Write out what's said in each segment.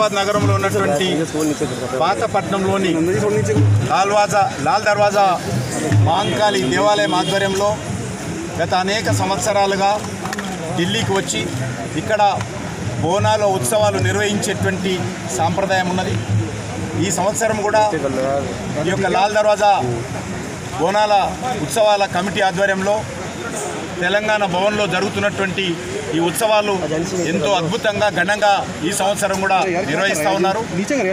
హైదరాబాద్ నగరంలో ఉన్నటువంటి పాతపట్నంలోని లాల్వాజా లాల్ దర్వాజా మాంకాళి దేవాలయం ఆధ్వర్యంలో గత అనేక సంవత్సరాలుగా ఢిల్లీకి వచ్చి ఇక్కడ బోనాల ఉత్సవాలు నిర్వహించేటువంటి సాంప్రదాయం ఉన్నది ఈ సంవత్సరం కూడా ఈ యొక్క లాల్ దర్వాజా బోనాల ఉత్సవాల కమిటీ ఆధ్వర్యంలో తెలంగాణ భవన్లో జరుగుతున్నటువంటి ఈ ఉత్సవాలు ఎంతో అద్భుతంగా ఘనంగా ఈ సంవత్సరం కూడా నిర్వహిస్తూ ఉన్నారు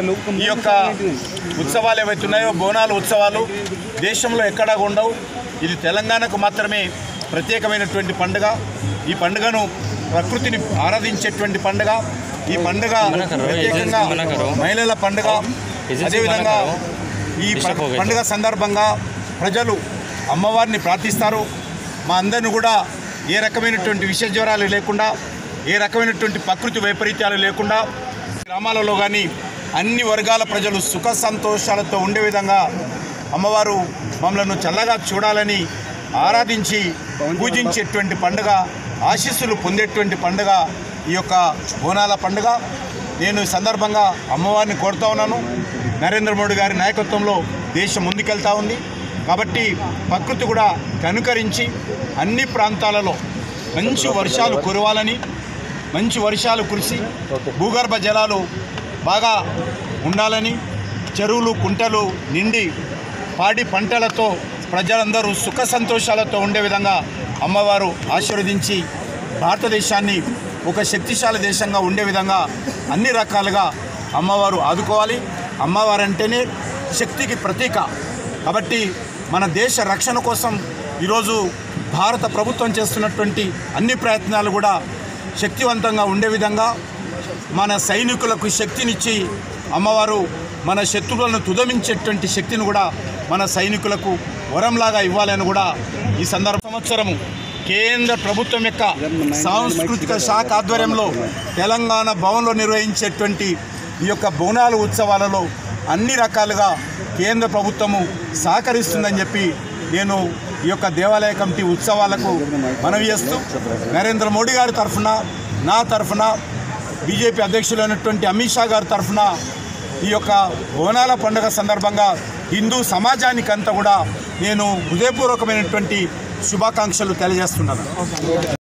ఈ యొక్క ఉత్సవాలు ఏవైతే ఉన్నాయో బోనాల ఉత్సవాలు దేశంలో ఎక్కడా ఉండవు ఇది తెలంగాణకు మాత్రమే ప్రత్యేకమైనటువంటి పండుగ ఈ పండుగను ప్రకృతిని ఆరాధించేటువంటి పండుగ ఈ పండుగ ప్రత్యేకంగా మహిళల పండుగ అదేవిధంగా ఈ ప- పండుగ సందర్భంగా ప్రజలు అమ్మవారిని ప్రార్థిస్తారు మా అందరిని కూడా ఏ రకమైనటువంటి విష జ్వరాలు లేకుండా ఏ రకమైనటువంటి ప్రకృతి వైపరీత్యాలు లేకుండా గ్రామాలలో కానీ అన్ని వర్గాల ప్రజలు సుఖ సంతోషాలతో ఉండే విధంగా అమ్మవారు మమ్మలను చల్లగా చూడాలని ఆరాధించి పూజించేటువంటి పండుగ ఆశీస్సులు పొందేటువంటి పండుగ ఈ యొక్క బోనాల పండుగ నేను ఈ సందర్భంగా అమ్మవారిని కోరుతా ఉన్నాను నరేంద్ర మోడీ గారి నాయకత్వంలో దేశం ముందుకెళ్తా ఉంది కాబట్టి ప్రకృతి కూడా కనుకరించి అన్ని ప్రాంతాలలో మంచి వర్షాలు కురవాలని మంచి వర్షాలు కురిసి భూగర్భ జలాలు బాగా ఉండాలని చెరువులు కుంటలు నిండి పాడి పంటలతో ప్రజలందరూ సుఖ సంతోషాలతో ఉండే విధంగా అమ్మవారు ఆశీర్వదించి భారతదేశాన్ని ఒక శక్తిశాలి దేశంగా ఉండే విధంగా అన్ని రకాలుగా అమ్మవారు ఆదుకోవాలి అమ్మవారు అంటేనే శక్తికి ప్రతీక కాబట్టి మన దేశ రక్షణ కోసం ఈరోజు భారత ప్రభుత్వం చేస్తున్నటువంటి అన్ని ప్రయత్నాలు కూడా శక్తివంతంగా ఉండే విధంగా మన సైనికులకు శక్తినిచ్చి అమ్మవారు మన శత్రువులను తుదమించేటువంటి శక్తిని కూడా మన సైనికులకు వరంలాగా ఇవ్వాలని కూడా ఈ సందర్భ సంవత్సరము కేంద్ర ప్రభుత్వం యొక్క సాంస్కృతిక శాఖ ఆధ్వర్యంలో తెలంగాణ భవన్లో నిర్వహించేటువంటి ఈ యొక్క బోనాల ఉత్సవాలలో అన్ని రకాలుగా కేంద్ర ప్రభుత్వము సహకరిస్తుందని చెప్పి నేను ఈ యొక్క దేవాలయ కమిటీ ఉత్సవాలకు మనవి చేస్తూ నరేంద్ర మోడీ గారి తరఫున నా తరఫున బీజేపీ అధ్యక్షులైనటువంటి అమిత్ షా గారి తరఫున ఈ యొక్క బోనాల పండుగ సందర్భంగా హిందూ సమాజానికంతా కూడా నేను హృదయపూర్వకమైనటువంటి శుభాకాంక్షలు తెలియజేస్తున్నాను